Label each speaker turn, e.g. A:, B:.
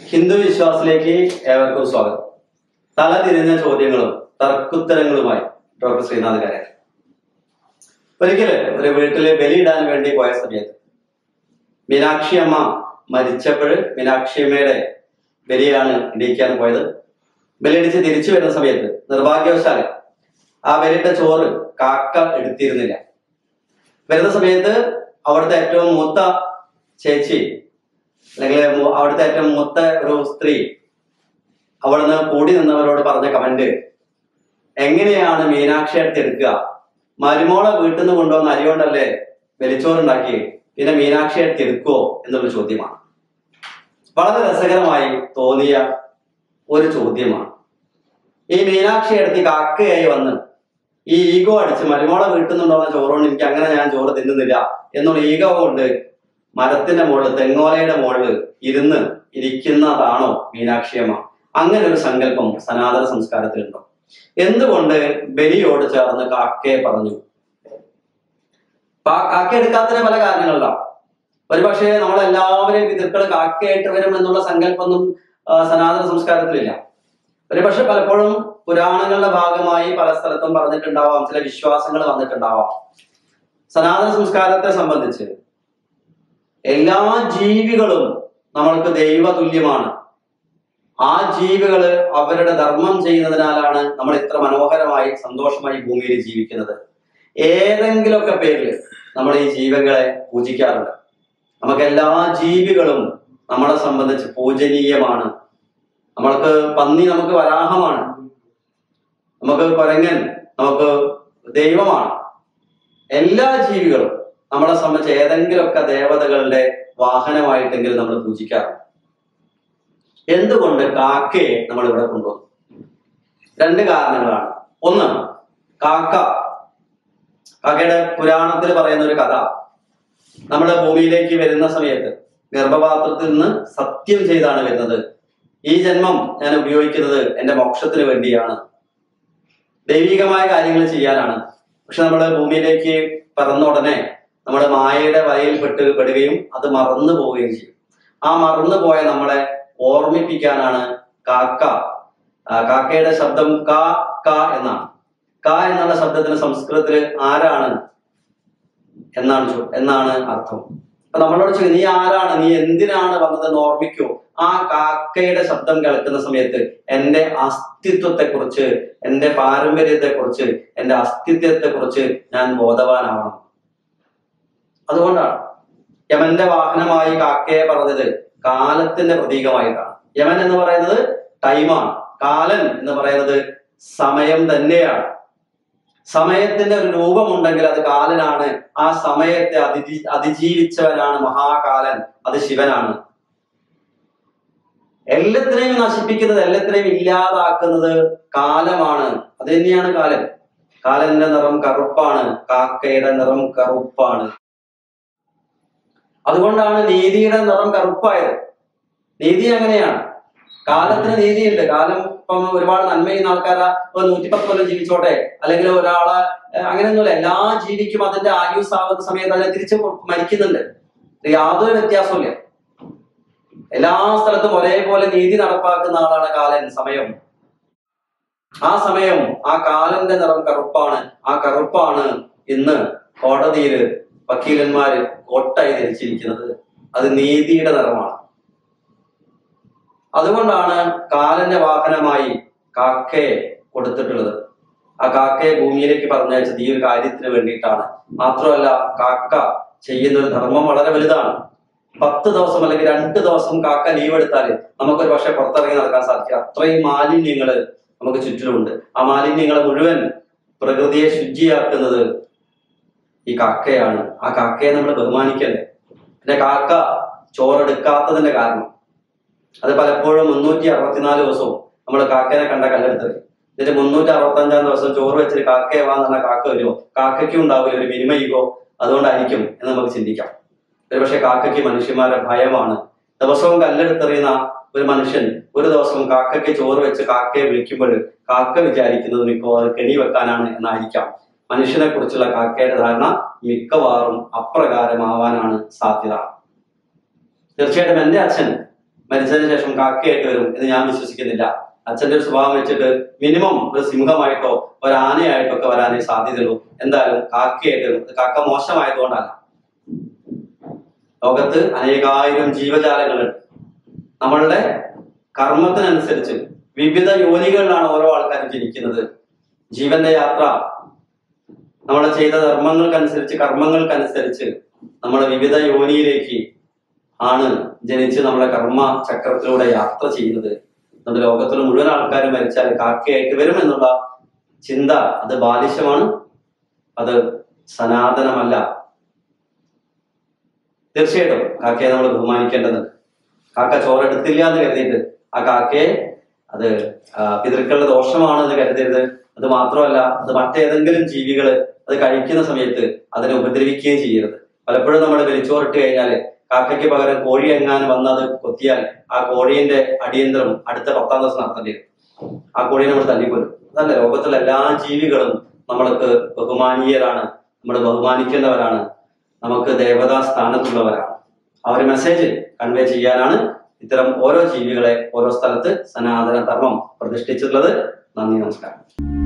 A: ഹിന്ദു വിശ്വാസത്തിലേക്ക് ഏവർക്കും സ്വാഗതം തല തിരിഞ്ഞ ചോദ്യങ്ങളും തർക്കുത്തരങ്ങളുമായി ഡോക്ടർ ശ്രീനാഥ് കരയൻ ഒരിക്കല് ഒരു വീട്ടില് ബലിയിടാൻ വേണ്ടി പോയ സമയത്ത് മീനാക്ഷി അമ്മ മരിച്ചപ്പോൾ മീനാക്ഷി അമ്മയുടെ ബലിയാണ് ഇടിക്കാൻ പോയത് ബലിയിടിച്ച് തിരിച്ചു വരുന്ന സമയത്ത് നിർഭാഗ്യവശാൽ ആ ബലിയിട്ട ചോറ് കാക്ക എടുത്തിരുന്നില്ല വരുന്ന സമയത്ത് അവിടുത്തെ ഏറ്റവും മൂത്ത ചേച്ചി അല്ലെങ്കിൽ മു- അവിടുത്തെ ഏറ്റവും മൂത്ത ഒരു സ്ത്രീ അവിടുന്ന് കൂടി നിന്നവരോട് പറഞ്ഞ കമന്റ് എങ്ങനെയാണ് മീനാക്ഷി അടുത്ത് എടുക്കുക മരുമോളെ വീട്ടിൽ നിന്ന് കൊണ്ടുവന്ന അരി കൊണ്ടല്ലേ വെലിച്ചോറുണ്ടാക്കി പിന്നെ മീനാക്ഷി അടുത്ത് എടുക്കുവോ എന്നുള്ള ചോദ്യമാണ് വളരെ രസകരമായി തോന്നിയ ഒരു ചോദ്യമാണ് ഈ മീനാക്ഷി അടുത്ത് ഈ കാക്കയായി വന്ന് ഈ ഈഗോ അടിച്ച് മരുമോളെ വീട്ടിൽ നിന്നുണ്ടാവുന്ന ചോറുകൊണ്ട് എനിക്ക് അങ്ങനെ ഞാൻ ചോറ് തിന്നുന്നില്ല എന്നുള്ള ഈഗോ കൊണ്ട് മരത്തിന്റെ മുകളിൽ തെങ്ങോലയുടെ മുകളിൽ ഇരുന്ന് ഇരിക്കുന്നതാണോ മീനാക്ഷിയമ്മ അങ്ങനെ ഒരു സങ്കല്പം സനാതന സംസ്കാരത്തിലുണ്ടോ എന്തുകൊണ്ട് ബലിയോട് ചേർന്ന് കാക്കയെ പറഞ്ഞു പാ- കാക്ക എടുക്കാത്തതിന് പല കാരണങ്ങളിലാണ് ഒരുപക്ഷെ നമ്മളെല്ലാവരെയും പിതൃക്കൾ കാക്കയായിട്ട് വരും എന്നുള്ള സങ്കല്പമൊന്നും ആ, സനാതന സംസ്കാരത്തിലില്ല ഒരുപക്ഷെ പലപ്പോഴും പുരാണങ്ങളുടെ ഭാഗമായി പല സ്ഥലത്തും പറഞ്ഞിട്ടുണ്ടാവാം ചില വിശ്വാസങ്ങൾ വന്നിട്ടുണ്ടാവാം സനാതന സംസ്കാരത്തെ സംബന്ധിച്ച് എല്ലാ ജീവികളും നമ്മൾക്ക് ദൈവതുല്യമാണ് ആ ജീവികള് അവരുടെ ധർമ്മം ചെയ്യുന്നതിനാലാണ് നമ്മൾ ഇത്ര മനോഹരമായി സന്തോഷമായി ഭൂമിയിൽ ജീവിക്കുന്നത് ഏതെങ്കിലുമൊക്കെ പേരിൽ നമ്മൾ ഈ ജീവകളെ പൂജിക്കാറുണ്ട് നമുക്ക് എല്ലാ ജീവികളും നമ്മളെ സംബന്ധിച്ച് പൂജനീയമാണ് നമ്മൾക്ക് പന്നി നമുക്ക് വരാഹമാണ് നമുക്ക് കുരങ്ങൻ നമുക്ക് ദൈവമാണ് എല്ലാ ജീവികളും നമ്മളെ സംബന്ധിച്ച് ഏതെങ്കിലുമൊക്കെ ദേവതകളുടെ വാഹനമായിട്ടെങ്കിലും നമ്മൾ പൂജിക്കാറുണ്ട് എന്തുകൊണ്ട് കാക്കയെ നമ്മൾ ഇവിടെ കൊണ്ടുവന്നു രണ്ട് കാരണങ്ങളാണ് ഒന്ന് കാക്ക കാക്കയുടെ പുരാണത്തിൽ പറയുന്ന ഒരു കഥ നമ്മുടെ ഭൂമിയിലേക്ക് വരുന്ന സമയത്ത് ഗർഭപാത്രത്തിൽ നിന്ന് സത്യം ചെയ്താണ് വരുന്നത് ഈ ജന്മം ഞാൻ ഉപയോഗിക്കുന്നത് എന്റെ മോക്ഷത്തിന് വേണ്ടിയാണ് ദൈവികമായ കാര്യങ്ങൾ ചെയ്യാനാണ് പക്ഷെ നമ്മൾ ഭൂമിയിലേക്ക് പറന്ന ഉടനെ നമ്മൾ മായയുടെ വലയിൽ പെട്ട് പെടുകയും അത് മറന്നു പോവുകയും ചെയ്യും ആ മറന്നു പോയ നമ്മളെ ഓർമ്മിപ്പിക്കാനാണ് കാക്ക ആ, കാക്കയുടെ ശബ്ദം കാ ക എന്നാണ് ക എന്നുള്ള ശബ്ദത്തിന് സംസ്കൃതത്തില് ആരാണ് എന്നാണ് ചോ- എന്നാണ് അർത്ഥം അപ്പൊ നമ്മളോട് ചോദിക്കും നീ ആരാണ് നീ എന്തിനാണ് വന്നതെന്ന് ഓർമ്മിക്കൂ ആ കാക്കയുടെ ശബ്ദം കേൾക്കുന്ന സമയത്ത് എന്റെ അസ്തിത്വത്തെ കുറിച്ച് എന്റെ പാരമ്പര്യത്തെ കുറിച്ച് എന്റെ അസ്തിത്വത്തെ കുറിച്ച് ഞാൻ ബോധവാനാവണം അതുകൊണ്ടാണ് യമന്റെ വാഹനമായി കാക്കയെ പറഞ്ഞത് കാലത്തിന്റെ പ്രതീകമായിട്ടാണ് യമൻ എന്ന് പറയുന്നത് ടൈമാണ് കാലൻ എന്ന് പറയുന്നത് സമയം തന്നെയാണ് സമയത്തിന്റെ ഒരു രൂപമുണ്ടെങ്കിൽ അത് കാലനാണ് ആ സമയത്തെ അതിജീ അതിജീവിച്ചവനാണ് മഹാകാലൻ അത് ശിവനാണ് എല്ലാത്തിനെയും നശിപ്പിക്കുന്നത് എല്ലാത്തിനെയും ഇല്ലാതാക്കുന്നത് കാലമാണ് അത് തന്നെയാണ് കാലൻ കാലന്റെ നിറം കറുപ്പാണ് കാക്കയുടെ നിറം കറുപ്പാണ് അതുകൊണ്ടാണ് നീതിയുടെ നിറം കറുപ്പായത് നീതി അങ്ങനെയാണ് കാലത്തിന് നീതിയുണ്ട് കാലം ഇപ്പം ഒരുപാട് നന്മ ചെയ്യുന്ന ആൾക്കാരാ ഇപ്പൊ നൂറ്റിപ്പത്ത് കൊല്ലം ജീവിച്ചോട്ടെ അല്ലെങ്കിൽ ഒരാളെ ഏഹ് അങ്ങനെയൊന്നുമില്ല എല്ലാ ജീവിക്കും അതിന്റെ ആയുസ് ആവുന്ന സമയത്ത് അതിനെ തിരിച്ച് മരിക്കുന്നുണ്ട് ഇത് യാതൊരു വ്യത്യാസമില്ല എല്ലാ സ്ഥലത്തും ഒരേപോലെ നീതി നടപ്പാക്കുന്ന ആളാണ് കാലൻ സമയം ആ സമയം ആ കാലന്റെ നിറം കറുപ്പാണ് ആ കറുപ്പാണ് ഇന്ന് കോടതിയില് വക്കീലന്മാര് കോട്ടായി ധരിച്ചിരിക്കുന്നത് അത് നീതിയുടെ നിറമാണ് അതുകൊണ്ടാണ് കാലന്റെ വാഹനമായി കാക്കയെ കൊടുത്തിട്ടുള്ളത് ആ കാക്കയെ ഭൂമിയിലേക്ക് പറഞ്ഞയച്ചത് ഈ ഒരു കാര്യത്തിന് വേണ്ടിയിട്ടാണ് മാത്രമല്ല കാക്ക ചെയ്യുന്ന ഒരു ധർമ്മം വളരെ വലുതാണ് പത്ത് ദിവസം അല്ലെങ്കിൽ രണ്ട് ദിവസം കാക്ക ലീവ് എടുത്താൽ നമുക്കൊരു പക്ഷെ പുറത്തിറങ്ങി നടക്കാൻ സാധിക്കില്ല അത്രയും മാലിന്യങ്ങള് നമുക്ക് ചുറ്റിലുമുണ്ട് ആ മാലിന്യങ്ങളെ മുഴുവൻ പ്രകൃതിയെ ശുചിയാക്കുന്നത് ഈ കാക്കയാണ് ആ കാക്കയെ നമ്മൾ ബഹുമാനിക്കണ്ടേ പിന്നെ കാക്ക ചോറെടുക്കാത്തതിന്റെ കാരണം അത് പലപ്പോഴും മുന്നൂറ്റി അറുപത്തിനാല് ദിവസവും നമ്മൾ കാക്കേനെ കണ്ട കല്ലെടുത്തത് എന്നിട്ട് മുന്നൂറ്റി അറുപത്തി അഞ്ചാം ദിവസം ചോറ് വെച്ചിട്ട് കാക്കയെ വാ എന്നുള്ള കാക്ക വരുമോ കാക്കയ്ക്കും ഉണ്ടാവില്ല ഒരു മിനിമ ഈഗോ അതുകൊണ്ടായിരിക്കും എന്ന് നമുക്ക് ചിന്തിക്കാം ഒരു പക്ഷെ കാക്കയ്ക്ക് മനുഷ്യന്മാരെ ഭയമാണ് ദിവസവും കല്ലെടുത്തെറിയുന്ന ഒരു മനുഷ്യൻ ഒരു ദിവസം കാക്കയ്ക്ക് ചോറ് വെച്ച് കാക്കയെ വിളിക്കുമ്പോൾ കാക്ക വിചാരിക്കുന്നത് മിക്കവാറും കെണി വെക്കാനാണ് എന്നായിരിക്കാം മനുഷ്യനെ കുറിച്ചുള്ള കാക്കയുടെ ധാരണ മിക്കവാറും അപ്രകാരമാവാനാണ് സാധ്യത തീർച്ചയായിട്ടും എന്റെ അച്ഛൻ മരിച്ചതിന് ശേഷം കാക്കയായിട്ട് വരും എന്ന് ഞാൻ വിശ്വസിക്കുന്നില്ല അച്ഛന്റെ ഒരു സ്വഭാവം വെച്ചിട്ട് മിനിമം ഒരു സിംഹമായിട്ടോ ഒരു ആനയായിട്ടോ ഒക്കെ വരാനേ സാധ്യതയുള്ളൂ എന്തായാലും കാക്കയായിട്ട് വരും ഇത് കാക്ക മോശമായതുകൊണ്ടല്ല ലോകത്ത് അനേകായിരം ജീവജാലങ്ങളുണ്ട് നമ്മളുടെ കർമ്മത്തിനനുസരിച്ച് വിവിധ യോനികളിലാണ് ഓരോ ആൾക്കാരും ജനിക്കുന്നത് ജീവന്റെ യാത്ര നമ്മൾ ചെയ്ത ധർമ്മങ്ങൾക്കനുസരിച്ച് കർമ്മങ്ങൾക്കനുസരിച്ച് നമ്മൾ വിവിധ യോനിയിലേക്ക് ആണ് ജനിച്ച് നമ്മുടെ കർമ്മ ചക്രത്തിലൂടെ യാത്ര ചെയ്യുന്നത് നമ്മുടെ ലോകത്തിലെ മുഴുവൻ ആൾക്കാരും മരിച്ചാൽ കാക്കയായിട്ട് വരും എന്നുള്ള ചിന്ത അത് ബാലിശമാണ് അത് സനാതനമല്ല തീർച്ചയായിട്ടും കാക്കയെ നമ്മൾ ബഹുമാനിക്കേണ്ടതുണ്ട് കാക്ക ചോറെടുത്തില്ല എന്ന് കരുതിയിട്ട് ആ കാക്കയെ അത് ആ, പിതൃക്കളുടെ ദോഷമാണ് എന്ന് കരുതരുത് അത് മാത്രമല്ല അത് മറ്റേതെങ്കിലും ജീവികള് അത് കഴിക്കുന്ന സമയത്ത് അതിനെ ഉപദ്രവിക്കുകയും ചെയ്യരുത് പലപ്പോഴും നമ്മൾ വലിച്ചോറിട്ട് കഴിഞ്ഞാൽ കാക്കയ്ക്ക് പകരം കോഴി എങ്ങാനും വന്ന് അത് കൊത്തിയാൽ ആ കോഴിന്റെ അടിയന്തരം അടുത്ത പത്താം ദിവസം നടത്തേണ്ടി വരും ആ കോഴിയെ നമ്മൾ തല്ലിക്കൊല്ലും അതല്ല ലോകത്തുള്ള എല്ലാ ജീവികളും നമ്മൾക്ക് ബഹുമാനീയരാണ് നമ്മൾ ബഹുമാനിക്കേണ്ടവരാണ് നമുക്ക് ദേവതാ സ്ഥാനത്തുള്ളവരാണ് ആ ഒരു മെസ്സേജ് കൺവേ ചെയ്യാനാണ് ഇത്തരം ഓരോ ജീവികളെ ഓരോ സ്ഥലത്ത് സനാതന ധർമ്മം പ്രതിഷ്ഠിച്ചിട്ടുള്ളത് നന്ദി നമസ്കാരം